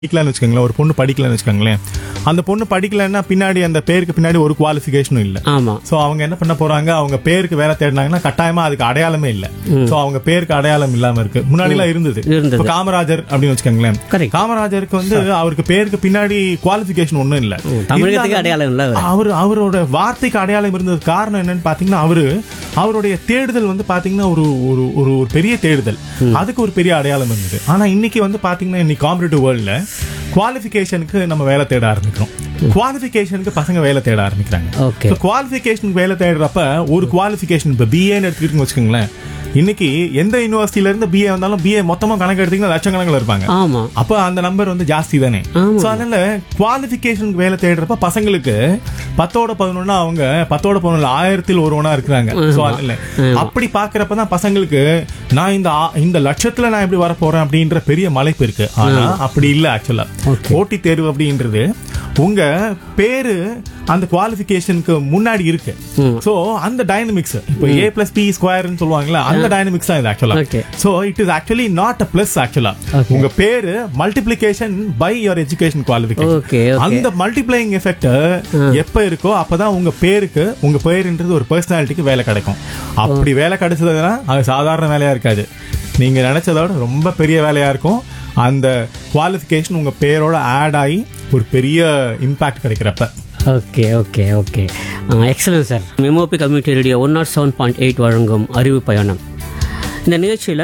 படிக்கலன்னு வச்சுக்கோங்களேன் ஒரு பொண்ணு படிக்கலன்னு வச்சுக்கோங்களேன் அந்த பொண்ணு படிக்கலன்னா பின்னாடி அந்த பேருக்கு பின்னாடி ஒரு குவாலிஃபிகேஷனும் இல்ல ஆமா சோ அவங்க என்ன பண்ண போறாங்க அவங்க பேருக்கு வேலை தேடினாங்கன்னா கட்டாயமா அதுக்கு அடையாளமே இல்ல சோ அவங்க பேருக்கு அடையாளம் இல்லாம இருக்கு முன்னாடி எல்லாம் இருந்தது இருந்தது. இப்ப காமராஜர் அப்படின்னு வச்சுக்கோங்களேன் Correct. காமராஜருக்கு வந்து அவருக்கு பேருக்கு பின்னாடி குவாலிஃபிகேஷன் ஒண்ணும் இல்ல தமிழகத்துக்கு இருந்தாலும் அடையாளம் இல்ல அவர். அவர் அவரோட வார்த்தைக்கு அடையாளம் இருந்தது காரணம் என்னன்னு பாத்தீங்கன்னா அவரு அவருடைய தேடுதல் வந்து பாத்தீங்கன்னா ஒரு ஒரு ஒரு ஒரு பெரிய தேடுதல் அதுக்கு ஒரு பெரிய அடையாளம் இருந்தது ஆனா இன்னைக்கு வந்து பாத்தீங்கன்னா இன்னைக்கு காம்படிட்டிவ் வேர்ல்ட்ல குவாலிஃபிகேஷனுக்கு நம்ம வேலை தேட ஆரம்பிக்கிறோம் குவாலிஃபிகேஷனுக்கு பசங்க வேலை தேட ஆரம்பிக்கிறாங்க ஓகே குவாலிஃபிகேஷனுக்கு வேலை தேடுறப்ப ஒரு குவாலிஃபிகேஷன் இப்போ பிஏன்னு எடுத்துக்கிட்டு வச்சுக்கோங்களேன் இன்னைக்கு எந்த யூனிவர்சிட்டில இருந்து பிஏ வந்தாலும் பிஏ மொத்தமா கணக்கு எடுத்தீங்கன்னா லட்சக்கணக்கில் இருப்பாங்க ஆமா அப்ப அந்த நம்பர் வந்து ஜாஸ்தி தானே ஆமா. சோ அதனால குவாலிஃபிகேஷனுக்கு வேலை தேடுறப்ப பசங்களுக்கு பத்தோட பதினொன்னா அவங்க பத்தோட பதினொன்று ஆயிரத்தில் ஒருவனா இருக்கிறாங்க சோ அதனால அப்படி பாக்குறப்ப தான் பசங்களுக்கு நான் இந்த ஆ- இந்த லட்சத்துல நான் எப்படி வர போறேன் அப்படின்ற பெரிய மலைப்பு இருக்கு ஆனா அப்படி இல்ல ஆக்சுவலா Okay. போட்டித் தேர்வு அப்படின்றது உங்க பேரு அந்த குவாலிஃபிகேஷனுக்கு முன்னாடி இருக்கு ம். சோ அந்த டைனமிக்ஸ் இப்போ ஏ பிளஸ் பி ஸ்கொயர்னு சொல்லுவாங்கல்ல அந்த டைனமிக்ஸ் தான் இது ஆக்சுவலா Okay. So it is actually not a plus ஆக்சுவலா Okay. உங்க பேரு multiplication by your education qualification Okay, okay. அந்த மல்டிப்ளைங் எஃபெக்ட் எப்ப இருக்கோ அப்பதான் உங்க பேருக்கு உங்க பேருன்றது ஒரு பர்சனாலிட்டிக்கு வேலை கிடைக்கும் அப்படி வேலை கிடைச்சதுன்னா அது சாதாரண வேலையா இருக்காது நீங்க நினைச்சதோட ரொம்ப பெரிய வேலையா இருக்கும் அந்த குவாலிஃபிகேஷன் உங்க பேரோட ஆட் ஆகி ஒரு பெரிய இம்பாக்ட் கிடைக்கிறப்ப okay okay okay excellent sir மெமோபி community radio one naught seven point eight வழங்கும் அறிவு பயணம் இந்த நிகழ்ச்சியில்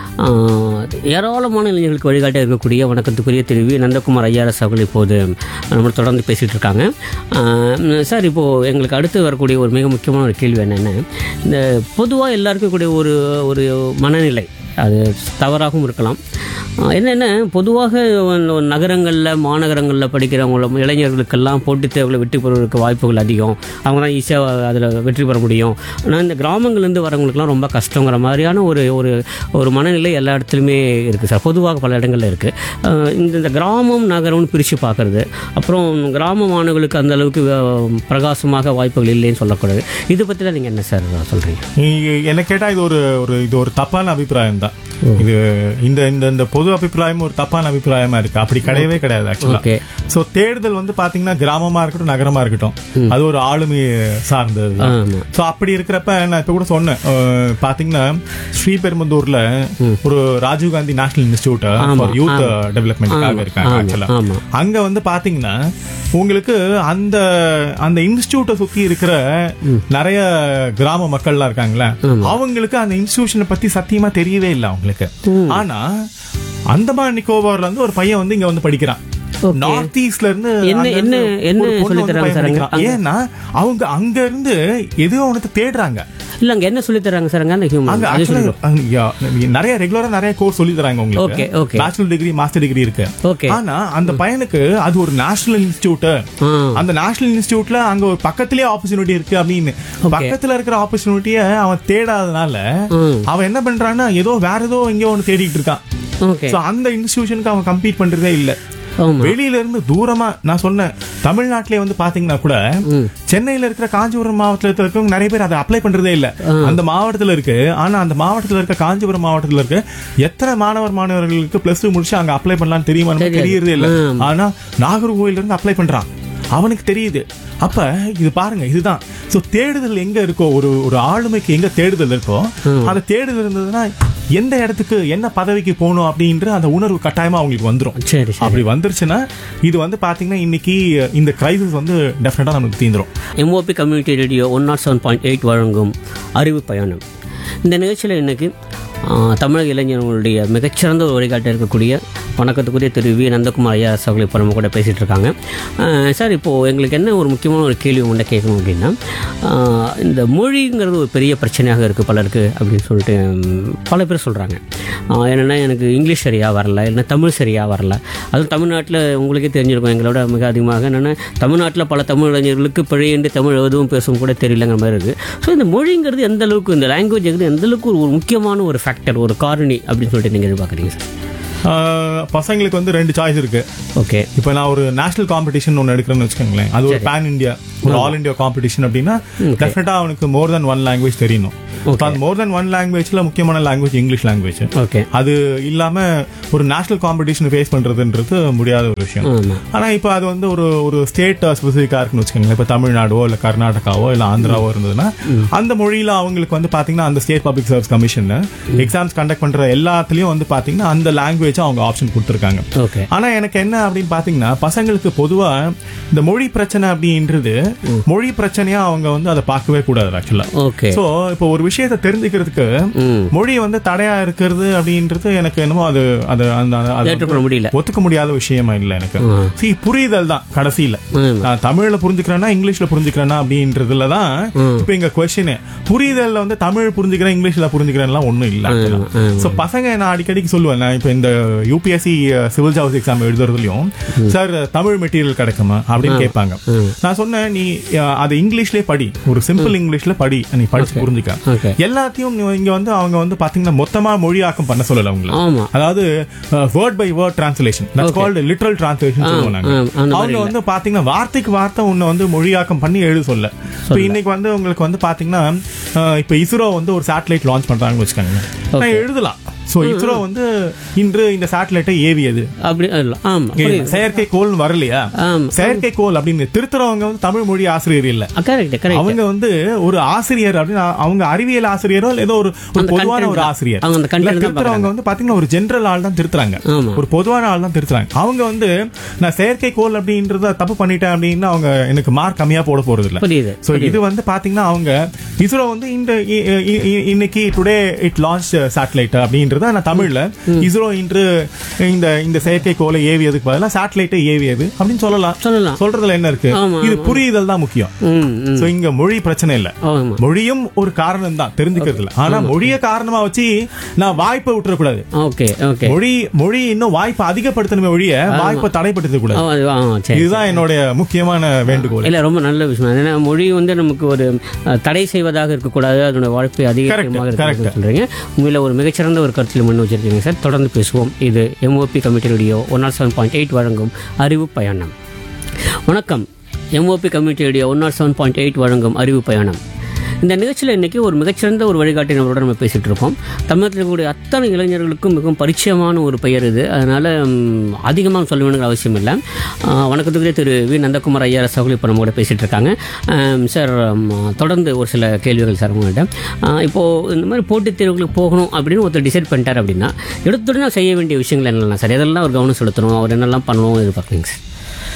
ஏராளமான இளைஞர்களுக்கு வழிகாட்ட இருக்கக்கூடிய வணக்கத்துக்குரிய திரு வி நந்தகுமார் ஐஆர்எஸ் அவர்கள் இப்போது நம்ம தொடர்ந்து பேசிகிட்டு இருக்காங்க ஆஹ் சார் இப்போது எங்களுக்கு அடுத்து வரக்கூடிய ஒரு மிக முக்கியமான ஒரு கேள்வி என்னென்னா இந்த பொதுவாக எல்லாருக்கும் கூடிய ஒரு ஒரு மனநிலை அது தவறாகவும் இருக்கலாம் ஆஹ் என்னென்ன பொதுவாக நகரங்களில் மாநகரங்களில் படிக்கிறவங்கள இளைஞர்களுக்கெல்லாம் போட்டித் தேர்வில் வெற்றி பெறுவதற்கு வாய்ப்புகள் அதிகம் அவங்க தான் ஈஸியாக அதில் வெற்றி பெற முடியும் ஆனால் இந்த கிராமங்கள்லேருந்து வரவங்களுக்குலாம் ரொம்ப கஷ்டங்கிற மாதிரியான ஒரு ஒரு ஒரு மனநிலை எல்லா இடத்துலையுமே இருக்குது சார் பொதுவாக பல இடங்களில் இருக்குது இந்த இந்த கிராமம் நகரம்னு பிரித்து பார்க்குறது அப்புறம் கிராம மாணவர்களுக்கு அந்த அளவுக்கு அஹ், பிரகாசமாக வாய்ப்புகள் இல்லைன்னு சொல்லக்கூடாது இது பற்றிலாம் நீங்கள் என்ன சார் சொல்கிறீங்க நீ- என்ன கேட்டா இது ஒரு ஒரு இது ஒரு தப்பான அபிப்பிராயம் தான் இது இந்த இந்த இந்த பொது அபிப்பிராயம் ஒரு தப்பான அபிப்பிராயமா இருக்கு அப்படி கிடையவே கிடையாது ஆக்சுவலா ஓகே சோ தேடுதல் வந்து பாத்தீங்கன்னா கிராமமா இருக்கட்டும் நகரமா இருக்கட்டும் அது ஒரு ஆளுமை சார்ந்தது ஆமாம் சோ அப்படி இருக்கிறப்ப நான் இப்ப கூட சொன்னேன் அஹ், பாத்தீங்கன்னா ஸ்ரீபெரும்புதூர்ல ஒரு Rajiv Gandhi national institute for youth டெவலப்மெண்ட்காக இருக்காங்க ஆக்சுவலா ஆமாம் அங்க வந்து பாத்தீங்கன்னா உங்களுக்கு அந்த அந்த இன்ஸ்டிடியூட்டை சுத்தி இருக்கிற நிறைய கிராம மக்கள்லாம் இருக்காங்களே அவங்களுக்கு அந்த இன்ஸ்டிடியூஷனை பத்தி சத்தியமா தெரியவே இல்லை அவங்களுக்கு ஆனா அந்தமான் நிக்கோபார்ல இருந்து ஒரு பையன் வந்து இங்க வந்து படிக்கிறான் Okay. நார்த் ஈஸ்ட்ல இருந்து என்ன- அங்க என்ன- இருந்து என்ன ஒரு பொண்ணு சொல்லித் வந்து தராங்க பையன் சார் அங்க? படிக்கிறான். ஏன்னா அவங்க அங்க இருந்து எதுவும் அவனுக்கு தேடுறாங்க இல்லை அங்கே என்ன சொல்லித் தராங்க சார் அங்கே அந்த அங்க ஹியூமன் அது actually, அங்க, yeah, நிறைய ரெகுலரா நிறைய கோர்ஸ் சொல்லி தராங்க Okay, உங்களுக்கு okay. Bachelor degree master degree இருக்கு ஓகே ஆனா அந்த பையனுக்கு அது ஒரு நேஷனல் இன்ஸ்டிடியூட் ஆ அந்த நேஷனல் இன்ஸ்டிடியூட்ல அங்க ஒரு பக்கத்திலேயே ஆப்பர்ச்சுனிட்டி இருக்கு அப்படின்னு பக்கத்துல இருக்கிற ஆப்பர்ச்சுனிட்டிய அவன் தேடாதனால ம் அவன் என்ன பண்றான்னா ஏதோ வேற ஏதோ எங்கேயோ ஒன்னு தேடிட்டு இருக்கான் ஓகே சோ அந்த இன்ஸ்டிடியூஷனுக்கு அவன் கம்பீட் பண்றதே இல்ல ஆமாம் வெளியில இருந்து தூரமா நான் சொன்னேன் தமிழ்நாட்டிலே வந்து பாத்தீங்கன்னா கூட ம் சென்னையில இருக்கிற காஞ்சிபுரம் மாவட்டத்துல இருக்கவங்க நிறைய பேர் அதை அப்ளை பண்றதே இல்ல அந்த மாவட்டத்துல இருக்கு ஆனா அந்த மாவட்டத்துல இருக்க காஞ்சிபுரம் மாவட்டத்துல இருக்க எத்தனை மாணவர் மாணவர்களுக்கு பிளஸ் டூ முடிச்சு அங்க அப்ளை பண்ணலாம்னு தெரியுமா தெரியாது. தெரியறதே இல்ல ம். ஆனா நாகர்கோவில்ல இருந்து அப்ளை பண்றான் அவனுக்கு தெரியுது அப்ப இது பாருங்க இதுதான் சோ தேடுதல் எங்க இருக்கோ ஒரு ஒரு ஆளுமைக்கு எங்க தேடுதல் இருக்கோ அந்த தேடுதல் இருந்ததுன்னா எந்த இடத்துக்கு என்ன பதவிக்கு போகணும் அப்படின்ற அந்த உணர்வு கட்டாயமா அவங்களுக்கு வந்துரும் சரி சரி அப்படி வந்துருச்சுன்னா இது வந்து பாத்தீங்கன்னா இன்னைக்கு இந்த கிரைசிஸ் வந்து டெஃபினட்டா நமக்கு தீந்துரும் MOP community radio one naught seven point eight வழங்கும் அறிவு பயணம் இந்த நிகழ்ச்சியில் இன்னைக்கு ஆ, தமிழக இளைஞர்களுடைய மிகச்சிறந்த ஒரு வழிகாட்ட இருக்கக்கூடிய வணக்கத்துக்குரிய திரு வி நந்தகுமார் ஐயா அவர்கள் இப்போ நம்ம கூட பேசிகிட்டு இருக்காங்க ஆ, சார் இப்போது எங்களுக்கு என்ன ஒரு முக்கியமான ஒரு கேள்வி உங்கள்கிட்ட கேட்கணும் அப்படின்னா ஆ, இந்த மொழிங்கிறது ஒரு பெரிய பிரச்சனையாக இருக்குது பலருக்கு அப்படின்னு சொல்லிட்டு ம், பல பேர் சொல்கிறாங்க என்னென்னா எனக்கு இங்கிலீஷ் சரியாக வரல இல்லைன்னா தமிழ் சரியாக வரல அதுவும் தமிழ்நாட்டில் உங்களுக்கே தெரிஞ்சிருக்கும் எங்களோட மிக அதிகமாக என்னென்னா தமிழ்நாட்டில் பல தமிழ் இளைஞர்களுக்கு பிழையண்டு தமிழ் எழுதவும் பேசவும் கூட தெரியலங்கிற மாதிரி இருக்குது ஸோ இந்த மொழிங்கிறது எந்த அளவுக்கு இந்த லாங்குவேஜ்ங்கிறது எந்த அளவுக்கு ஒரு முக்கியமான ஒரு ஃபேக்டர் ஒரு காரணி அப்படின்னு சொல்லிட்டு நீங்கள் எதிர்பார்க்குறீங்க சார் ஆஹ் பசங்களுக்கு வந்து ரெண்டு சாய்ஸ் இருக்கு ஓகே இப்போ நான் ஒரு நேஷனல் காம்படிஷன் ஒன்று எடுக்கிறேன்னு வச்சுக்கோங்களேன் அது ஒரு பேன் இந்தியா ஒரு ஆல் இந்தியா காம்படிஷன் அப்படின்னா டெஃபினட்டா அவனுக்கு மோர் தென் ஒன் லாங்குவேஜ் தெரியணும் மோர் தென் ஒன் லாங்குவேஜ்ல முக்கியமான லாங்குவேஜ் இங்கிலீஷ் லாங்குவேஜ் ஓகே அது இல்லாம ஒரு நேஷனல் காம்படிஷன் ஃபேஸ் பண்றதுன்றது முடியாத ஒரு விஷயம் ஆமா ஆனா இப்போ அது வந்து ஒரு ஒரு ஸ்டேட் ஸ்பெசிஃபிக்கா இருக்குன்னு வச்சுக்கோங்களேன் இப்போ தமிழ்நாடோ இல்ல கர்நாடகாவோ இல்ல ஆந்திராவோ இருந்ததுன்னா அந்த மொழியில அவங்களுக்கு வந்து பாத்தீங்கன்னா அந்த state public service commission exams conduct பண்ற எல்லாத்துலயும் வந்து பாத்தீங்கன்னா அந்த லாங்குவேஜ் அவங்க ஆப்ஷன் கொடுத்துருக்காங்க ஓகே ஆனா எனக்கு என்ன அப்படின்னு பாத்தீங்கன்னா பசங்களுக்கு பொதுவா இந்த மொழி பிரச்சனை அப்படின்றது மொழி பிரச்சனையா அவங்க வந்து அதை பார்க்கவே கூடாது ஆக்சுவலா ஓகே சோ இப்போ ஒரு விஷயத்தை தெரிஞ்சுக்கிறதுக்கு ம் மொழி வந்து தடையா இருக்கிறது அப்படின்றது எனக்கு என்னமோ அது அது அந்த அது ஏற்றுக்கொள்ள முடியல ஒத்துக்க முடியாத விஷயமா இல்ல எனக்கு ஆ. சி புரிதல் தான் கடைசியில ஆமா. நான் தமிழ்ல புரிஞ்சுக்கிறேன்னா இங்கிலீஷ்ல புரிஞ்சுக்கிறேன்னா அப்படின்றதுல தான் ம். இப்ப இங்க கொஸ்டின் புரிதல்ல வந்து தமிழ் புரிஞ்சுக்கிறேன் இங்கிலீஷ்ல புரிஞ்சுக்கிறேன்லாம் ஒண்ணும் இல்ல ஆமா, ஆமா. சோ பசங்க நான் அடிக்கடிக்கு சொல்லுவேன் நான் இப்ப இந்த யூபிஎஸ்சி சிவில் சர்வீஸ் எக்ஸாம் எழுதுறதுலயும் சார் தமிழ் மெட்டீரியல் கிடைக்குமா அப்படின்னு கேட்பாங்க ம். நான் சொன்னேன் நீ அஹ், அது இங்கிலீஷ்லயே படி ஒரு சிம்பிள் இங்கிலீஷ்ல படி நீ படிச்சு புரிஞ்சுக்க ஓகே எல்லாத்தையும் நீ- இங்க வந்து அவங்க வந்து பாத்தீங்கன்னா மொத்தமா மொழியாக்கம் பண்ண சொல்லல அவங்க ஆமா அதாவது word by word translation that's called literal translation சொல்லுவோம் நாங்க ஆ, அந்த மாதிரி அவங்க வந்து பாத்தீங்கன்னா வார்த்தைக்கு வார்த்தை உன்னை வந்து மொழியாக்கம் பண்ணி எழுத சொல்ல இப்போ இன்னைக்கு வந்து உங்களுக்கு வந்து பாத்தீங்கன்னா அஹ், இப்போ இஸ்ரோ வந்து ஒரு சேட்டலைட் லான்ச் பண்றாங்கன்னு வச்சுக்கோங்க நான் எழுதலாம் சோ இஸ்ரோ வந்து இன்று இந்த சேட்டலைட்டை ஏவியது அப்படி இல்ல ஆமா புரியுது. செயற்கைக்கோள் வரலையா ஆமா செயற்கைக்கோள் அப்படின்னு திருத்துறவங்க வந்து தமிழ் மொழி ஆசிரியர் இல்ல கரெக்ட் கரெக்ட் அவங்க வந்து ஒரு ஆசிரியர் அப்படின்னு அவங்க அறிவியல் ஆசிரியரோ இல்ல ஏதோ ஒரு ஒரு அந்த பொதுவான content ஒரு தான். ஆசிரியர் அவங்க அந்த content இல்ல, தான் திருத்துறவங்க வந்து பாத்தீங்கன்னா ஒரு ஜெனரல் ஆள் தான் திருத்துறாங்க ஆமா ஒரு பொதுவான ஆள் தான் திருத்துறாங்க அவங்க வந்து நான் செயற்கைக்கோள் அப்படின்றத தப்பு பண்ணிட்டேன் அப்படின்னு அவங்க எனக்கு மார்க் கம்மியா போட போறது இல்ல புரியுது சோ இது வந்து பாத்தீங்கன்னா அவங்க இஸ்ரோ வந்து இந்த இ- இ- இ- இன்னைக்கு டுடே இட் லான்ச் சேட்டலைட் அப்படின்றத நான் தமிழ்ல இஸ்ரோ இன்று இந்த இந்த செயற்கைக்கோளை ஏவியதுக்கு பதிலா சேட்டலைட்டை ஏவியது அப்படின்னு சொல்லலாம் சொல்லலாம் சொல்றதுல என்ன இருக்கு ஆமா, இது புரியுதல் தான் முக்கியம் ம் ம் சோ இங்க மொழி பிரச்சனை இல்ல ஆமா மொழியும் ஒரு காரணம் தான் தெரிஞ்சுக்கிறதுல ஆனா மொழிய காரணமா வச்சு நான் வாய்ப்பை விட்டுறக்கூடாது ஓகே ஓகே மொழி மொழி இன்னும் வாய்ப்பை அதிகப்படுத்தணுமே ஒழிய வாய்ப்பை தடைப்படுத்த ஆ, கூடாது அது- ஆ, சரி இதுதான் என்னுடைய முக்கியமான வேண்டுகோள் இல்ல ரொம்ப நல்ல விஷயம் ஏன்னா மொழி வந்து நமக்கு ஒரு அஹ், தடை செய்வதாக இருக்கக்கூடாது அதனுடைய வாழ்க்கை அதிகமாக correct. இருக்கணும் சொல்றீங்க உண்மையில ஒரு மிகச்சிறந்த ஒரு கருத்தில் முன் வச்சிருக்கீங்க சார் தொடர்ந்து பேசுவோம் இது MOP committee radio one naught seven point eight வழங்கும் அறிவு பயணம் வணக்கம் MOP community radio one naught seven point eight வழங்கும் அறிவு பயணம் இந்த நிகழ்ச்சியில் இன்னைக்கு ஒரு மிகச்சிறந்த ஒரு வழிகாட்டி நம்மளோட நம்ம பேசிட்டு இருக்கோம் தமிழகத்தில் இருக்கக்கூடிய அத்தனை இளைஞர்களுக்கும் மிகவும் பரிச்சயமான ஒரு பெயர் இது அதனால ம், அதிகமாக சொல்ல வேணுங்கிற அவசியம் இல்லை ஆஹ், வணக்கத்துக்குரிய திரு வி நந்தகுமார் ஐயா அவர்கள் இப்போ நம்ம கூட பேசிட்டு இருக்காங்க ஆம், சார் ம், தொடர்ந்து ஒரு சில கேள்விகள் சார் உங்கள்கிட்ட ஆஹ், இப்போ இந்த மாதிரி போட்டித் தேர்வுகளுக்கு போகணும் அப்படின்னு ஒருத்தர் டிசைட் பண்ணிட்டார் அப்படின்னா எடுத்துடனே செய்ய வேண்டிய விஷயங்கள் என்னெல்லாம் சார் எதெல்லாம் ஒரு கவனம் செலுத்தணும் அவர் என்னெல்லாம் பண்ணணும் எதிர்பார்க்குறீங்க சார்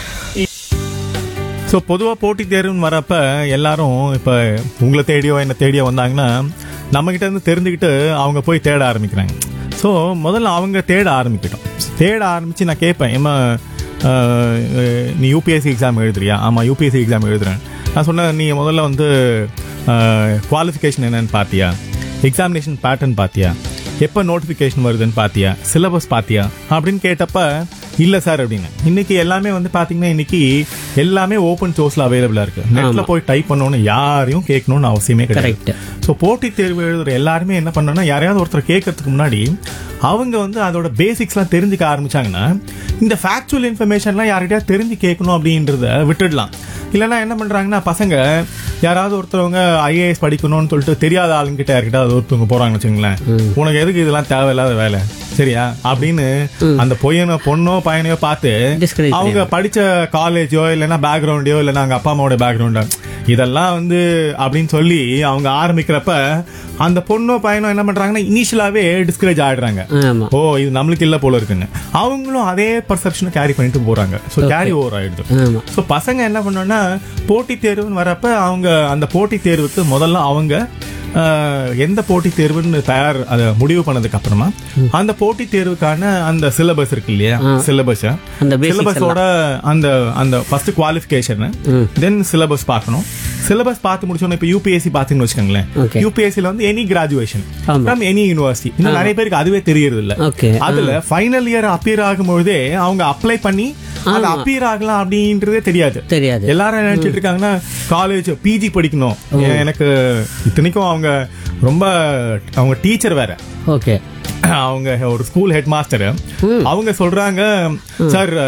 சோ பொதுவா போட்டி தேர்வுன்னு வரப்ப எல்லாரும் இப்ப உங்களை தேடியோ என்ன தேடியோ வந்தாங்கன்னா நம்ம கிட்ட இருந்து தெரிஞ்சுக்கிட்டு அவங்க போய் தேட ஆரம்பிக்கிறாங்க சோ முதல்ல அவங்க தேட ஆரம்பிக்கட்டும் தேட ஆரம்பிச்சு நான் கேட்பேன் ஏமா அஹ், நீ யூபிஎஸ்சி எக்ஸாம் எழுதுறியா ஆமா யூபிஎஸ்சி எக்ஸாம் எழுதுறேன் நான் சொன்னேன் நீ முதல்ல வந்து குவாலிஃபிகேஷன் என்னன்னு பாத்தியா எக்ஸாமினேஷன் பேட்டர்ன் பாத்தியா எப்போ நோட்டிஃபிகேஷன் வருதுன்னு பாத்தியா சிலபஸ் பாத்தியா அப்படின்னு கேட்டப்ப இல்ல சார் அப்படின்னு இன்னைக்கு எல்லாமே வந்து பாத்தீங்கன்னா இன்னைக்கு எல்லாமே ஓப்பன் சோர்ஸ்ல அவைலபிளா இருக்கு நெட்ல போய் டைப் பண்ணணும்னு யாரையும் கேட்கணும்னு அவசியமே கிடையாது கரெக்ட் ஸோ போட்டித் தேர்வு எழுதுற எல்லாருமே என்ன பண்ணணும்னா யாரையாவது ஒருத்தர் கேட்கறதுக்கு முன்னாடி அவங்க வந்து அதோட பேசிக்ஸ்லாம் தெரிஞ்சுக்க ஆரம்பிச்சாங்கன்னா இந்த ஃபேக்சுவல் இன்ஃபர்மேஷன்லாம் யார்கிட்டயா தெரிஞ்சு கேட்கணும் அப்படின்றத விட்டுடலாம் இல்லைன்னா என்ன பண்றாங்கன்னா பசங்க யாராவது ஒருத்தவங்க ஐஏஎஸ் படிக்கணும்னு சொல்லிட்டு தெரியாத ஆளுங்கிட்ட யார்கிட்ட ஒருத்தவங்க போறாங்கன்னு வச்சுங்களேன் உனக்கு எதுக்கு இதெல்லாம் தேவையில்லாத வேலை சரியா அப்படின்னு அந்த பொய்யனோ பொண்ணோ பையனையோ பார்த்து Discourage அவங்க படிச்ச காலேஜோ இல்லைன்னா பேக்ரவுண்டையோ இல்லைன்னா அவங்க அப்பா அம்மாவோட பேக்ரவுண்டோ இதெல்லாம் வந்து அப்படின்னு சொல்லி அவங்க ஆரம்பிக்கிறப்ப அந்த பொண்ணோ பையனோ என்ன பண்றாங்கன்னா இனிஷியலாவே டிஸ்கரேஜ் ஆயிடுறாங்க ஆமாம் ஓ இது நம்மளுக்கு இல்ல போல இருக்குன்னு அவங்களும் அதே பர்செப்ஷனை கேரி பண்ணிட்டு போறாங்க ஸோ கேரி ஓவர் ஆயிடுது ஆமாம் ஸோ பசங்க என்ன பண்ணோம்னா போட்டித் தேர்வுன்னு வரப்ப அவங்க அந்த போட்டித் தேர்வுக்கு முதல்ல அவங்க ஆஹ், எந்த போட்டித் தேர்வுன்னு தயார் அதை முடிவு பண்ணதுக்கு அப்புறமா அந்த போட்டித் தேர்வுக்கான அந்த சிலபஸ் இருக்கு இல்லையா சிலபஸ் அந்த basics சிலபஸோட அந்த அந்த ஃபர்ஸ்ட் குவாலிஃபிகேஷன் ம். தென் சிலபஸ் பார்க்கணும் சிலபஸ் பார்த்து முடிச்சோன்னா இப்போ யூபிஎஸ்சி பார்த்தீங்கன்னு வச்சுக்கோங்களேன் Okay. யூபிஎஸ்சில வந்து எனி கிராஜுவேஷன் ஆமா. ஃப்ரம் எனி யூனிவர்சிட்டி இன்னும் நிறைய பேருக்கு அதுவே தெரியறது இல்ல ஓகே அதுல ஃபைனல் இயர் அப்பியர் ஆகும்பொழுதே அவங்க அப்ளை பண்ணி அது அப்பியர் ஆகலாம் அப்படின்றதே தெரியாது தெரியாது எல்லாரும் என்ன நினைச்சிட்டு இருக்காங்கன்னா காலேஜ் பிஜி படிக்கணும் எனக்கு இத்தனைக்கும் அவங்க ரொம்ப அவங்க டீச்சர் வேற ஓகே அவங்க ஒரு ஸ்கூல் ஹெட் மாஸ்டர் அவங்க சொல்றாங்க சார்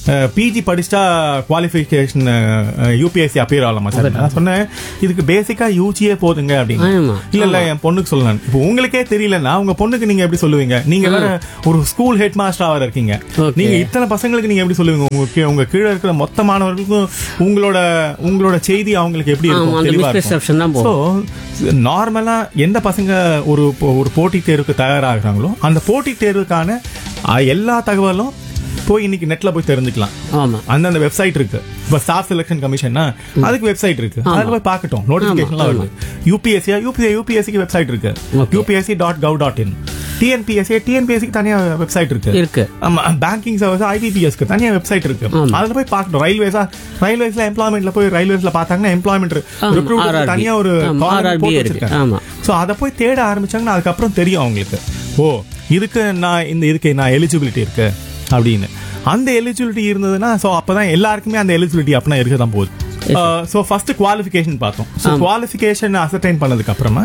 பிஜி படிச்சா குவாலிஃபிகேஷன் யூபிஎஸ்சி அப்பியர் ஆகலாமா சார் நான் சொன்னேன் இதுக்கு பேசிக்கா யூஜியே போதுங்க அப்படின்னு ஆமா இல்ல இல்ல என் பொண்ணுக்கு சொல்லலாம் இப்போ உங்களுக்கே தெரியலன்னா உங்க பொண்ணுக்கு நீங்க எப்படி சொல்லுவீங்க நீங்க வேற ஒரு ஸ்கூல் ஹெட் மாஸ்டரா வேற இருக்கீங்க Okay. நீங்க இத்தனை பசங்களுக்கு நீங்க எப்படி சொல்லுவீங்க உங்க கீ- உங்க கீழே இருக்கிற மொத்த மாணவர்களுக்கும் உங்களோட உங்களோட செய்தி அவங்களுக்கு எப்படி ஆமா இருக்கும் அந்த தெளிவா இருக்கும் மிஸ்பெர்செப்ஷன் தான் போகும் ஸோ நார்மலா எந்த பசங்க ஒரு இப்போ ஒரு போட்டித் தேர்வுக்கு தயாராகிறாங்களோ அந்த போட்டித் தேர்வுக்கான அஹ், எல்லா தகவலும் போய் இன்னைக்கு நெட்ல போய் தெரிஞ்சுக்கலாம் ஆமா அந்தந்த வெப்சைட் இருக்கு இப்ப ஸ்டாஃப் செலக்ஷன் கமிஷன்னா அதுக்கு வெப்சைட் இருக்கு அதுல போய் பார்க்கட்டும் நோட்டிபிகேஷன்லாம் வருது யூபிஎஸ்சி யூபிஐ யூபிஎஸ்சிக்கு வெப்சைட் இருக்கு Okay. UPSC dot gov dot in TNPSC டிஎன்பிஎஸ்சிக்கு தனியா வெப்சைட் இருக்கு இருக்கு ஆமா பேங்கிங் சர்வீஸ் ஐபிபிஎஸ்க்கு தனியா வெப்சைட் இருக்கு ஆமா. அதுல போய் பார்க்கணும் ரயில்வேஸா ரயில்வேஸ்ல எம்ப்ளாய்மெண்ட்ல போய் ரயில்வேஸ்ல பார்த்தாங்கன்னா எம்ப்ளாய்மெண்ட் ஆமா, ரெக்ரூட் RRB. தனியா ஒரு ஆமா, column RRB போட்டு இருக்கு. வச்சிருக்காங்க. ஆமா. சோ அத போய் தேட ஆரம்பிச்சாங்கன்னா அதுக்கப்புறம் தெரியும் அவங்களுக்கு ஓ இதுக்கு நான் இந்த இதுக்கு நான் எலிஜிபிலிட்டி இருக்கு அப்படின்னு அந்த எலிஜிபிலிட்டி இருந்ததுன்னா சோ அப்பதான் எல்லாருக்குமே அந்த எலிஜிபிலிட்டி அப்படின்னா இருக்க தான் போகுது சோ ஃபர்ஸ்ட் குவாலிஃபிகேஷன் பார்த்தோம் ஸோ குவாலிஃபிகேஷன் அசர்டைன் பண்ணதுக்கு அப்புறமா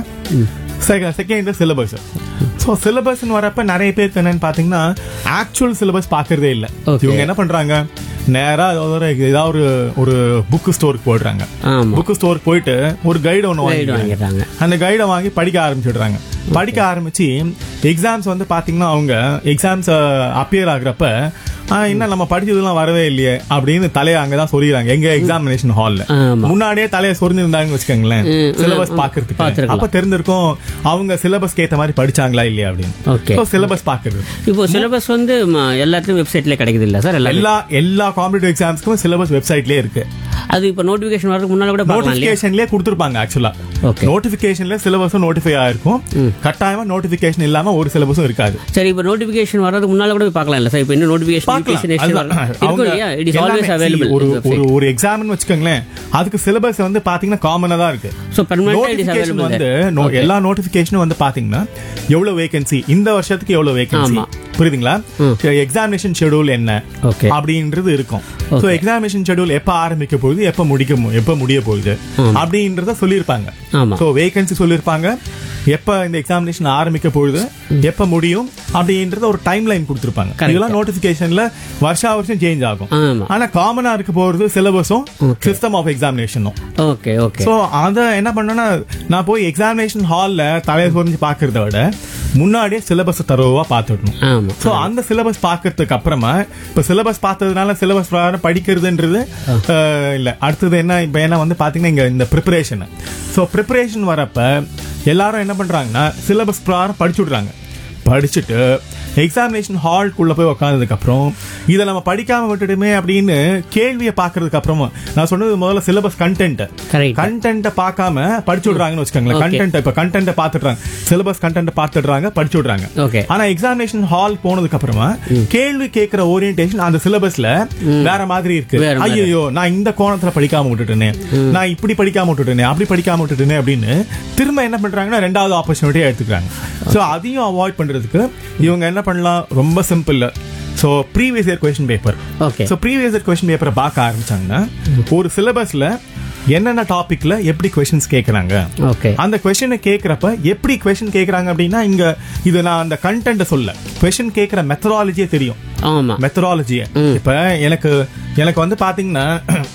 செகண்ட் சிலபஸ் ஸோ சிலபஸ்னு வரப்ப நிறைய பேருக்கு என்னன்னு பாத்தீங்கன்னா ஆக்சுவல் சிலபஸ் பாக்குறதே இல்ல Okay. இவங்க என்ன பண்றாங்க நேரா ஏதாவது ஒரு ஏதாவது ஒரு ஒரு புக் ஸ்டோருக்கு போடுறாங்க ஆமா புக் ஸ்டோர் போயிட்டு ஒரு கைடு ஒன்று கைடு வாங்கி வாங்கிடுறாங்க அந்த கைடை வாங்கி படிக்க ஆரம்பிச்சிடுறாங்க படிக்க ஆரம்பிச்சு எக்ஸாம்ஸ் வந்து பாத்தீங்கன்னா அவங்க எக்ஸாம்ஸ் அப்பியர் ஆகுறப்ப "ஆ, இன்னும் நம்ம படிச்சதெல்லாம் வரவே இல்லையே அப்படின்னு தலையை அங்கதான் சொல்லிடுறாங்க எங்க எக்ஸாமினேஷன் ஹால்ல ஆமா முன்னாடியே தலையை சொரிஞ்சிருந்தாங்கன்னு வச்சுக்கோங்களேன் ம், ம், சிலபஸ் ம். பாக்குறதுக்கு பார்த்திருக்கலாம். அப்ப தெரிஞ்சிருக்கும் அவங்க சிலபஸ் ஏத்த மாதிரி படிச்சாங்களா இல்லையா அப்படின்னு ஓகே சிலபஸ் பாக்குறது இப்போ சிலபஸ் வந்து ம, எல்லாத்துலயும் வெப்சைட்ல கிடைக்குது இல்ல சார் எல்லாம் எல்லா எல்லா காம்படிட்டிவ் எக்ஸாம்ஸ்க்கும் சிலபஸ் வெப்சைட்லயே இருக்கு அது இப்போ நோட்டிபிகேஷன் வரதுக்கு முன்னால கூட பார்க்கலாம் இல்லையா நோட்டிபிகேஷன்லயே கொடுத்துருப்பாங்க ஆக்சுவலா ஓகே நோட்டிபிகேஷன்ல சிலபஸும் நோட்டிஃபை ஆயிருக்கும் கட்டாயமா நோட்டிபிகேஷன் இல்லாம ஒரு சிலபஸும் இருக்காது சரி இப்போ நோட்டிபிகேஷன் வரதுக்கு முன்னால கூட போய் பார்க்கலாம் இல்ல சார் இப்போ இன்னும் நோட்டிபிகேஷன் பார்க்கலாம். நோட்டிபிகேஷன் அதுதான். இருக்கும் அவங்க இல்லையா இட் இஸ் எல்லாமே ஆல்வேஸ் see, அவைலபிள் ஒரு ஒரு ஒரு எக்ஸாம்னு வச்சுக்கோங்களேன் அதுக்கு சிலபஸ் வந்து பாத்தீங்கன்னா காமனா தான் இருக்கு so permanent it is notification available வந்து no- எல்லா நோட்டிபிகேஷனும் வந்து பாத்தீங்கன்னா எவ்வளவு வேகன்சி இந்த வருஷத்துக்கு எவ்வளவு வேகன்சி ஆமா. புரியுதுங்களா எக்ஸாமினேஷன் ஷெட்யூல் என்ன ஓகே அப்படின்றது இருக்கும் சோ எக்ஸாமினேஷன் ஷெட்யூல் எப்ப ஆரம்பிக்க போகுது எப்ப முடிக்க மு- எப்ப முடிய போகுது ஆமா. அப்படின்றத சொல்லியிருப்பாங்க ஆமா சோ வேகன்சி சொல்லியிருப்பாங்க எப்ப இந்த எக்ஸாமினேஷன் ஆரம்பிக்க போகுது எப்ப முடியும் அப்படின்றத ஒரு டைம் லைன் கொடுத்திருப்பாங்க Correct. இதெல்லாம் நோட்டிபிகேஷன்ல வருஷா வருஷம் சேஞ்ச் ஆகும் ஆமா ஆனா காமனா இருக்க போறது சிலபஸும் சிஸ்டம் ஆஃப் எக்ஸாமினேஷனும் ஓகே ஓகே சோ அத என்ன பண்ணேன்னா நான் போய் எக்ஸாமினேஷன் ஹால்ல தலையை சொரிஞ்சு பாக்குறத விட முன்னாடியே சிலபஸ் தரவா பாத்துடணும் ஆமா சோ அந்த சிலபஸ் பாக்குறதுக்கு அப்புறமா இப்ப சிலபஸ் பார்த்ததுனால சிலபஸ் பிரகாரம் படிக்கிறதுன்றது அஹ், இல்ல அடுத்தது என்ன இப்ப என்ன வந்து பாத்தீங்கன்னா இங்க இந்த ப்ரிப்பரேஷன் சோ ப்ரிப்பரேஷன் வரப்ப எல்லாரும் என்ன பண்றாங்கன்னா சிலபஸ் பிரகாரம் படிச்சு விடுறாங்க படிச்சுட்டு எக்ஸாமினேஷன் ஹால்குள்ள போய் உட்காந்ததுக்கு அப்புறம் இதை நம்ம படிக்காம விட்டுடுமே அப்படின்னு கேள்வியை பாக்குறதுக்கு அப்புறமா நான் சொன்னது முதல்ல சிலபஸ் கண்டென்ட் கரெக்ட் கண்டென்ட்டை பார்க்காம படிச்சு விடுறாங்கன்னு வச்சுக்கோங்களேன் Okay. கண்டென்ட் இப்ப கண்டென்ட்டை பார்த்துடுறாங்க சிலபஸ் கண்டென்ட் பார்த்துடுறாங்க படிச்சு விடுறாங்க ஓகே ஆனா எக்ஸாமினேஷன் ஹால் போனதுக்கு அப்புறமா கேள்வி கேட்கிற ஓரியன்டேஷன் அந்த சிலபஸ்ல வேற மாதிரி இருக்கு வேற மாதிரி. ஐயோ நான் இந்த கோணத்துல படிக்காம விட்டுட்டேனே நான் இப்படி படிக்காம விட்டுட்டேனே அப்படி படிக்காம விட்டுட்டேனே அப்படின்னு திரும்ப என்ன பண்றாங்கன்னா ரெண்டாவது ஆப்பர்ச்சுனிட்டியா எடுத்துக்கிறாங்க சோ அதையும் அவாய்ட் பண்றதுக்கு இவங்க என்ன பண்ணலாம் ரொம்ப simple so previous year question paper okay so previous year question பேப்பரை பார்க்க ஆரம்பிச்சாங்கன்னா ஒரு சிலபஸ்ல என்னென்ன டாபிக்ல எப்படி கொஸ்டின்ஸ் கேக்குறாங்க ஓகே அந்த கொஸ்டினை கேக்குறப்ப எப்படி கொஸ்டின் கேக்குறாங்க அப்படின்னா இங்க இது நான் அந்த கண்டென்ட் சொல்ல கொஸ்டின் கேக்குற மெத்தடாலஜியே தெரியும் ஆமா மெத்தடாலஜியே இப்ப எனக்கு எனக்கு வந்து பாத்தீங்கன்னா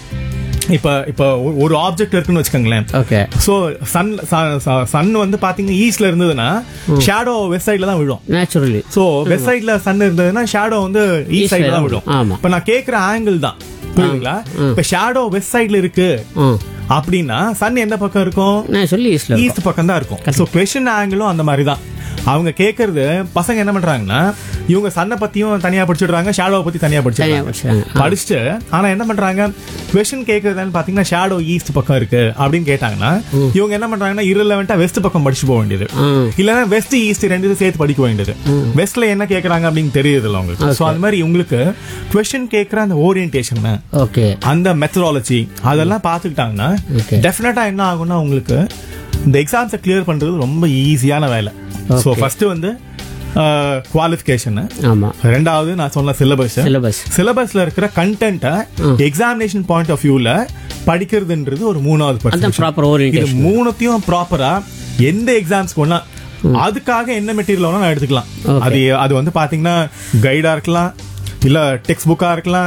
இப்ப இப்ப ஒரு- ஒரு ஆப்ஜெக்ட் இருக்குன்னு வச்சுக்கோங்களேன் ஓகே சோ சன் சன் வந்து பாத்தீங்கன்னா ஈஸ்ட்ல இருந்ததுன்னா ஷேடோ வெஸ்ட் சைட்ல தான் விழும் நேச்சுரலி சோ வெஸ்ட் சைட்ல சன் இருந்ததுன்னா ஷேடோ வந்து ஈஸ்ட் East சைட்ல side தான் தான் விழும் ஆமா. இப்ப நான் கேக்குற ஆங்கிள் தான் புரியுதுங்களா இப்ப ஷேடோ வெஸ்ட் சைட்ல இருக்கு ம் அப்படின்னா சன் எந்த பக்கம் இருக்கும் நேச்சுரலி ஈஸ்ட்ல ஈஸ்ட் பக்கம் தான் இருக்கும் சோ கொஸ்டின் ஆங்கிளும் அந்த மாதிரி தான் அவங்க கேக்குறது பசங்க என்ன பண்றாங்கன்னா இவங்க சன்னை பத்தியும் தனியா படிச்சிடுறாங்க ஷேடோவை பத்தி தனியா தனியா படிச்சிடுறாங்க படிச்சாங்க படிச்சுட்டு ஆனா என்ன பண்றாங்க கொஸ்டின் கேக்குறதுன்னு பாத்தீங்கன்னா ஷேடோ ஈஸ்ட் பக்கம் இருக்கு அப்படின்னு கேட்டாங்கன்னா இவங்க என்ன பண்றாங்கன்னா irrelevant-ஆ வெஸ்ட் பக்கம் படிச்சு போக வேண்டியது ம் இல்லன்னா வெஸ்ட் ஈஸ்ட் ரெண்டு சேர்த்து படிக்க வேண்டியது வெஸ்ட்ல என்ன கேக்குறாங்க அப்படின்னு தெரியுது இல்ல உங்களுக்கு சோ அந்த மாதிரி உங்களுக்கு கொஸ்டின் கேக்குற அந்த ஓரியன்டேஷன் ஓகே அந்த மெத்தடாலஜி அதெல்லாம் பார்த்துக்கிட்டாங்கன்னா Okay. டெஃபினட்டா என்ன ஆகும்னா உங்களுக்கு இந்த எக்ஸாம்ஸை கிளியர் பண்றது ரொம்ப ஈஸியான வேலை ஸோ ஃபர்ஸ்ட் வந்து குவாலிஃபிகேஷன் ஆமா ரெண்டாவது நான் சொன்ன சிலபஸ் சிலபஸ் சிலபஸ்ல இருக்கிற கண்டென்ட்டை எக்ஸாமினேஷன் பாயிண்ட் ஆஃப் வியூல படிக்கிறதுன்றது ஒரு மூணாவது அந்த பர்சன் ப்ராப்பர் இது ஓரியன்டேஷன் மூணுத்தையும் ப்ராப்பரா எந்த எக்ஸாம்ஸ்க்கு ஒண்ணா அதுக்காக என்ன மெட்டீரியல் வேணா நான் எடுத்துக்கலாம் Okay. அது அது வந்து பாத்தீங்கன்னா கைடா இருக்கலாம் இல்ல டெக்ஸ்ட் புக்கா இருக்கலாம்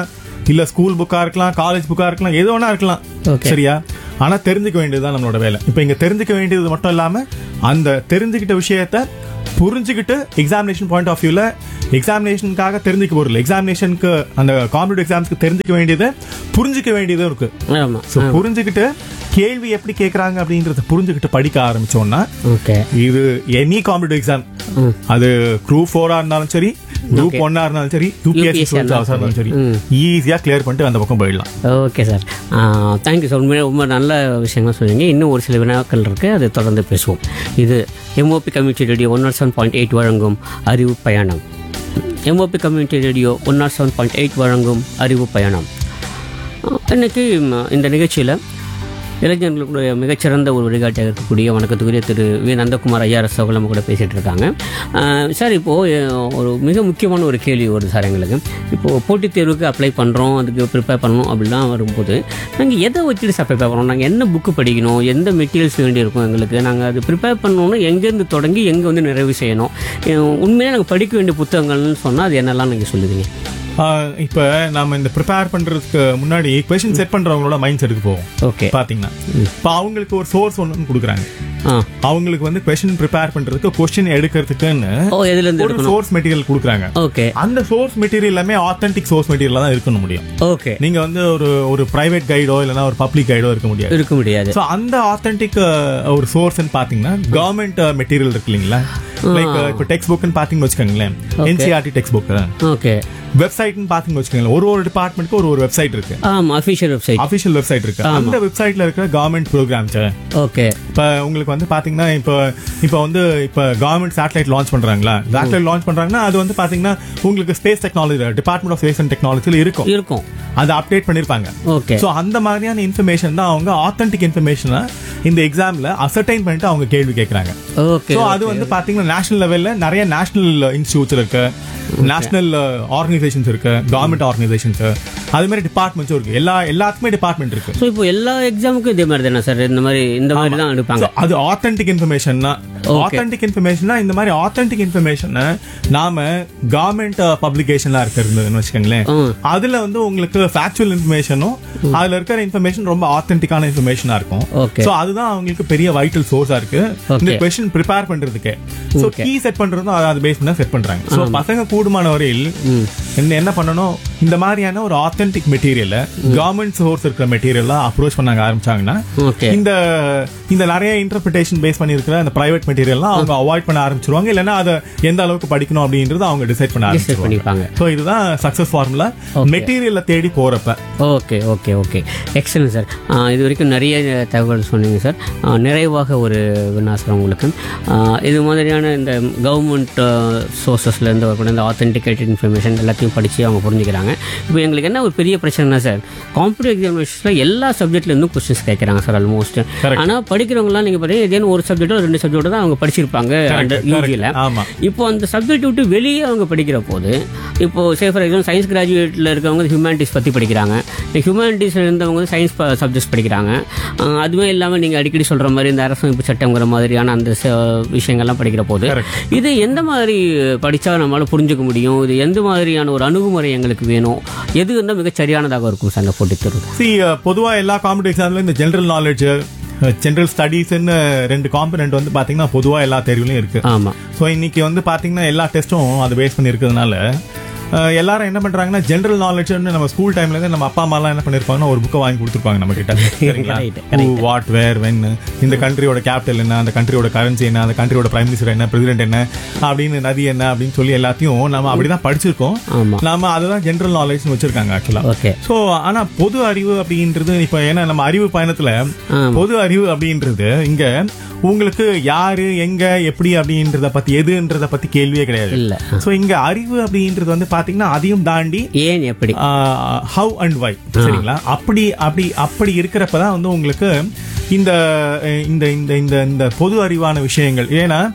இல்ல ஸ்கூல் புக்கா இருக்கலாம் காலேஜ் புக்கா இருக்கலாம் எது வேணா இருக்கலாம் Okay. சரியா ஆனா தெரிஞ்சுக்க வேண்டியதுதான் நம்மளோட வேலை இப்போ இங்க தெரிஞ்சுக்க வேண்டியது மட்டும் இல்லாம அந்த தெரிஞ்சுக்கிட்ட விஷயத்த புரிஞ்சுக்கிட்டு எக்ஸாமினேஷன் பாயிண்ட் ஆஃப் வியூல எக்ஸாமினேஷனுக்காக தெரிஞ்சுக்க போறதில்ல எக்ஸாமினேஷனுக்கு அந்த காம்படிட்டிவ் எக்ஸாம்ஸ்க்கு தெரிஞ்சுக்க வேண்டியது புரிஞ்சுக்க வேண்டியதும் இருக்கு ஆமாம் ஸோ புரிஞ்சுக்கிட்டு கேள்வி எப்படி கேட்கறாங்க அப்படின்றத புரிஞ்சுக்கிட்டு படிக்க ஆரம்பிச்சோம்னா ஓகே இது எனி காம்படிட்டிவ் எக்ஸாம் அது குரூப் ஃபோரா இருந்தாலும் சரி குரூப் ஒன்னா இருந்தாலும் சரி யூபிஎஸ்சி UPSC இருந்தாலும் சரி ம். ஈஸியா கிளியர் பண்ணிட்டு அந்த பக்கம் போயிடலாம் ஓகே சார் தேங்க்யூ சார் உண்மையிலே ரொம்ப நல்ல விஷயங்கள் சொன்னீங்க இன்னும் ஒரு சில வினாக்கள் இருக்கு அதை தொடர்ந்து பேசுவோம் இது MOP community radio one naught seven point eight வழங்கும் அறிவு பயணம் MOP community radio one naught seven point eight வழங்கும் அறிவு பயணம் அஹ், இன்னைக்கு ம், இந்த நிகழ்ச்சியில் இளைஞர்களுடைய மிகச்சிறந்த ஒரு வழிகாட்டியாக இருக்கக்கூடிய வணக்கத்துக்குரிய திரு வி நந்தகுமார் ஐஆர்எஸ் அவர்கள் நம்ம கூட பேசிகிட்டு இருக்காங்க அஹ், சார் இப்போது ஒரு மிக முக்கியமான ஒரு கேள்வி வருது சார் எங்களுக்கு இப்போது போட்டித் தேர்வுக்கு அப்ளை பண்ணுறோம் அதுக்கு ப்ரிப்பேர் பண்ணணும் அப்படிலாம் வரும்போது நாங்கள் எதை வச்சுட்டு சார் ப்ரிப்பேர் பண்ணணும் நாங்கள் என்ன புக்கு படிக்கணும் எந்த மெட்டீரியல்ஸ் வேண்டியிருக்கும் எங்களுக்கு நாங்கள் அது ப்ரிப்பேர் பண்ணணும்னா எங்கேருந்து தொடங்கி எங்கே வந்து நிறைவு செய்யணும் அஹ், உண்மையிலே நாங்கள் படிக்க வேண்டிய புத்தகங்கள்னு சொன்னால் அது என்னெல்லாம் நீங்கள் சொல்லுவீங்க ஆஹ் இப்ப நாம இந்த ப்ரிப்பேர் பண்றதுக்கு முன்னாடி கொஸ்டின் செட் பண்றவங்களோட மைண்ட் செட்டுக்கு போவோம் ஓகே பாத்தீங்கன்னா இப்ப அவங்களுக்கு ஒரு சோர்ஸ் ஒன்று கொடுக்குறாங்க ஆ அவங்களுக்கு வந்து கொஸ்டின் ப்ரிப்பேர் பண்றதுக்கு கொஸ்டின் எடுக்கிறதுக்குன்னு ஓ எதுலேருந்து ஒரு சோர்ஸ் மெட்டீரியல் கொடுக்குறாங்க ஓகே அந்த சோர்ஸ் மெட்டீரியல் எல்லாமே ஆத்தென்டிக் சோர்ஸ் மெட்டீரியல் தான் இருக்கணும் முடியும் ஓகே நீங்க வந்து ஒரு ஒரு பிரைவேட் கைடோ இல்லைன்னா ஒரு பப்ளிக் கைடோ இருக்க முடியாது இருக்க முடியாது ஸோ அந்த ஆத்தென்டிக் ஒரு சோர்ஸ்னு பாத்தீங்கன்னா கவர்மெண்ட் மெட்டீரியல் இருக்கு இல்லைங்களா லைக் இப்போ டெக்ஸ்ட் புக்னு பாத்தீங்கன்னு வச்சுக்கோங்களேன் என்சிஆர்டி டெக்ஸ்ட் புக் ஓகே வெப்சைட்னு பாத்தீங்கன்னு வச்சுக்கோங்களேன் ஒரு ஒரு டிபார்ட்மெண்ட்க்கு ஒரு ஒரு வெப்சைட் இருக்கு ஆமா அஃபிஷியல் வெப்சைட் அபிஷியல் வெப்சைட் இருக்கு அந்த வெப்சைட்ல இருக்கிற கவர்மெண்ட் ப்ரோக்ராம்ஸ் ஓகே இப்ப உங்களுக்கு வந்து பாத்தீங்கன்னா இப்போ இப்போ வந்து இப்போ கவர்மெண்ட் சேட்டலைட் லான்ச் பண்றாங்களா சேட்டலைட் லான்ச் பண்றாங்கன்னா அது வந்து பாத்தீங்கன்னா உங்களுக்கு space technology department of space and டெக்னாலஜில இருக்கும் இருக்கும் அதை அப்டேட் பண்ணிருப்பாங்க ஓகே சோ அந்த மாதிரியான இன்ஃபர்மேஷன் தான் அவங்க ஆத்தென்டிக் இன்ஃபர்மேஷனை இந்த எக்ஸாம்ல அசர்டைன் பண்ணிட்டு அவங்க கேள்வி கேட்கறாங்க ஓகே சோ அது வந்து பாத்தீங்கன்னா நேஷனல் லெவல்ல நிறைய நேஷனல் இன்ஸ்டியூட்ஸ் இருக்கு நேஷனல் ஆர்கனைசேஷன்ஸ் இருக்கு கவர்மெண்ட் ஆர்கனைசேஷன்ஸ் அது மாதிரி டிபார்ட்மெண்ட்ஸும் இருக்கு எல்லா எல்லாத்துக்குமே டிபார்ட்மெண்ட் இருக்கு ஸோ இப்போ எல்லா எக்ஸாமுக்கும் இதே மாதிரி தானே சார் இந்த மாதிரி இந்த மாதிரி தான் எடுப்பாங்க So, அது ஆத்தென்டிக் இன்ஃபர்மேஷன் ஆத்தென்டிக் இன்ஃபர்மேஷன் இந்த மாதிரி ஆத்தென்டிக் இன்ஃபர்மேஷன் நாம கவர்மெண்ட் பப்ளிகேஷன்லாம் இருக்கிறதுன்னு வச்சுக்கோங்களேன் ம். அதுல வந்து உங்களுக்கு ஃபேக்சுவல் இன்ஃபர்மேஷனும் அதுல இருக்கிற இன்ஃபர்மேஷன் ரொம்ப ஆத்தென்டிக்கான இன்ஃபர்மேஷனா இருக்கும் Okay. சோ அதுதான் அவங்களுக்கு பெரிய வைட்டல் சோர்ஸா இருக்கு இந்த Okay. கொஸ்டின் ப்ரிப்பேர் பண்றதுக்கு சோ கீ செட் பண்றதும் அதை- அது பேஸ் பண்ணி செட் பண்றாங்க சோ பசங்க கூடுமான வரையில் என்ன என்ன பண்ணணும் இந்த மாதிரியான ஒரு ஆத்தென்டிக் மெட்டீரியலை கவர்மெண்ட் சோர்ஸ் இருக்கிற மெட்டீரியலா அப்ரோச் பண்ணாங்க ஆரம்பிச்சாங்கன்னா ஓகே இந்த இந்த நிறைய இன்டர்பிரிட்டேஷன் பேஸ் பண்ணி இருக்கிற அந்த பிரைவேட் மெட்டீரியல்லாம் அவங்க அவாய்ட் பண்ண ஆரம்பிச்சிருவாங்க இல்லைன்னா அதை எந்த அளவுக்கு படிக்கணும் அப்படின்றது அவங்க டிசைட் பண்ண டிசைட் ஆரம்பிச்சிருவாங்க பண்ணிப்பாங்க ஸோ இதுதான் சக்சஸ் ஃபார்முலா மெட்டீரியலை தேடி போறப்ப okay okay okay excellent sir இது வரைக்கும் நிறைய தகவல் சொன்னீங்க சார் ஆ, நிறைவாக ஒரு வினா சார் உங்களுக்கு ஆ, இது மாதிரியான இந்த கவர்மெண்ட் சோர்சஸ்லேருந்து வரக்கூடிய இந்த ஆத்தென்டிகேட்டட் இன்ஃபர்மேஷன் எல்லாத்தையும் படித்து அவங்க புரிஞ்சுக்கிறாங்க இப்போ எங்களுக்கு என்ன ஒரு பெரிய பிரச்சனைனா சார் காம்படிட்டிவ் எக்ஸாமினேஷன்ஸில் எல்லா சப்ஜெக்ட்லேருந்தும் கொஸ்டின்ஸ் கேட்குறாங்க சார் ஆல்மோஸ்ட் ஆனால் படிக்கிறவங்கலாம் நீங்கள் பார்த்தீங்கன்னா ஏதேனும் ஒரு சப்ஜெக்டோ ரெண்டு சப்ஜெக்டோ தான் அவங்க படிச்சிருப்பாங்க அண்டர் யூஜியில் ஆமா இப்போ அந்த சப்ஜெக்ட் விட்டு வெளியே அவங்க படிக்கிற போது இப்போ சே ஃபார் எக்ஸாம்பிள் சயின்ஸ் கிராஜுவேட்டில் இருக்கவங்க ஹியூமனிட்டிஸ் பற்றி படிக்கிறாங்க ஹியூமனிட்டிஸில் இருந்தவங்க வந்து சயின்ஸ் சப்ஜெக்ட்ஸ் படிக்கிறாங்க அஹ் அதுவே இல்லாமல் நீங்கள் அடிக்கடி சொல்கிற மாதிரி இந்த அரசமைப்பு சட்டங்கிற மாதிரியான அந்த ச- விஷயங்கள்லாம் படிக்கிற போது இது எந்த மாதிரி படித்தா நம்மளால புரிஞ்சுக்க முடியும் இது எந்த மாதிரியான ஒரு அணுகுமுறை எங்களுக்கு வேணும் எது இருந்தால் மிகச் சரியானதாக இருக்கும் சார் அந்த போட்டித் தேர்வு சி பொதுவா எல்லா காம்படிட்டிவ் எக்ஸாம்ல இந்த ஜெனரல் நாலேஜ் ஜெனரல் ஸ்டடீஸ்ன்னு ரெண்டு காம்பனன்ட் வந்து பாத்தீங்கன்னா பொதுவா எல்லா தேர்வுலையும் இருக்கு ஆமாம் ஸோ இன்னைக்கு வந்து பாத்தீங்கன்னா எல்லா டெஸ்ட்டும் அதை பேஸ் பண்ணி இருக்கிறதுனால அஹ், எல்லாரும் என்ன பண்றாங்கன்னா ஜெனரல் நாலேஜ்னு நம்ம ஸ்கூல் டைம்ல இருந்து நம்ம அப்பா அம்மா எல்லாம் என்ன பண்ணிருப்பாங்கன்னா ஒரு புக்கை வாங்கி கொடுத்துருப்பாங்க நம்ம கிட்ட சரிங்களா Correct, வாட் வேர் வென் இந்த கண்ட்ரியோட கேபிட்டல் என்ன அந்த கண்ட்ரியோட கரன்சி என்ன அந்த கண்ட்ரியோட பிரைம் மினிஸ்டர் என்ன பிரசிடென்ட் என்ன அப்படின்னு நதி என்ன அப்படின்னு சொல்லி எல்லாத்தையும் நம்ம அப்படிதான் படிச்சிருக்கோம் ஆமாம் நாம அதுதான் ஜெனரல் நாலேஜ்னு வச்சிருக்காங்க ஆக்சுவலா ஓகே சோ ஆனா பொது அறிவு அப்படின்றது இப்ப ஏன்னா நம்ம அறிவு பயணத்துல ஆமா. பொது அறிவு அப்படின்றது இங்க உங்களுக்கு யாரு எங்க எப்படி அப்படின்றத பத்தி எதுன்றத பத்தி கேள்வியே கிடையாது இல்லை சோ இங்க அறிவு அப்படின்றது வந்து பாத்தீங்கன்னா அதையும் தாண்டி ஏன் எப்படி ஹவ் அண்ட் வை சரிங்களா அப்படி அப்படி அப்படி இருக்கிறப்பதான் வந்து உங்களுக்கு இந்த அஹ், இந்த இந்த இந்த இந்த பொது அறிவான விஷயங்கள் ஏன்னா இப்ப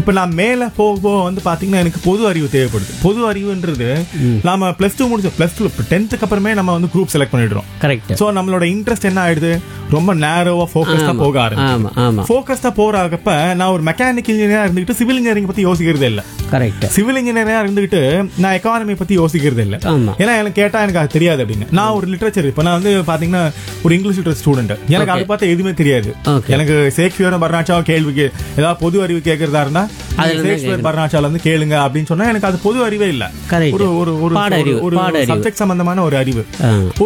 இப்ப நான் மேல போக போக வந்து பாத்தீங்கன்னா எனக்கு பொது அறிவு தேவைப்படுது பொது அறிவுன்றது நாம பிளஸ் டூ முடிச்சோம் பிளஸ் டூ டென்த்துக்கு அப்புறமே நம்ம வந்து குரூப் செலக்ட் பண்ணிடுறோம் கரெக்ட் சோ நம்மளோட இன்ட்ரெஸ்ட் என்ன ஆயிடுது ரொம்ப நேரோவா ஃபோக்கஸ்டா போக ஆரம்பிச்சு ஆமா ஆமா ஃபோக்கஸ்டா போறப்ப நான் ஒரு மெக்கானிக் இன்ஜினியரா இருந்துகிட்டு சிவில் இன்ஜினியரிங் பத்தி யோசிக்கிறதே இல்ல கரெக்ட் சிவில் இன்ஜினியரா இருந்துகிட்டு நான் எக்கானமி பத்தி யோசிக்கிறது இல்ல ஆமா ஏன்னா எனக்கு கேட்டா எனக்கு அது தெரியாது அப்படின்னு நான் ஒரு லிட்டரேச்சர் இப்ப நான் வந்து பாத்தீங்கன்னா ஒரு இங்கிலீஷ் லிட்டரேச்சர் ஸ்டூடெண்ட் எனக்கு அதை பார்த்தா எதுவுமே தெரியாது Okay. எனக்கு ஷேக்ஸ்பியரும் பர்னாச்சாவும் கேள்விக்கு ஏதாவது பொது அறிவு கேட்கறதா இருந்தா அதுல ஷேக்ஸ்பியர் பர்னாச்சால இருந்து கேளுங்க அப்படின்னு சொன்னா எனக்கு அது பொது அறிவே இல்ல Correct. ஒரு ஒரு ஒரு பாட அறிவு, ஒரு பாட அறிவு. சப்ஜெக்ட் சம்பந்தமான ஒரு அறிவு ஆ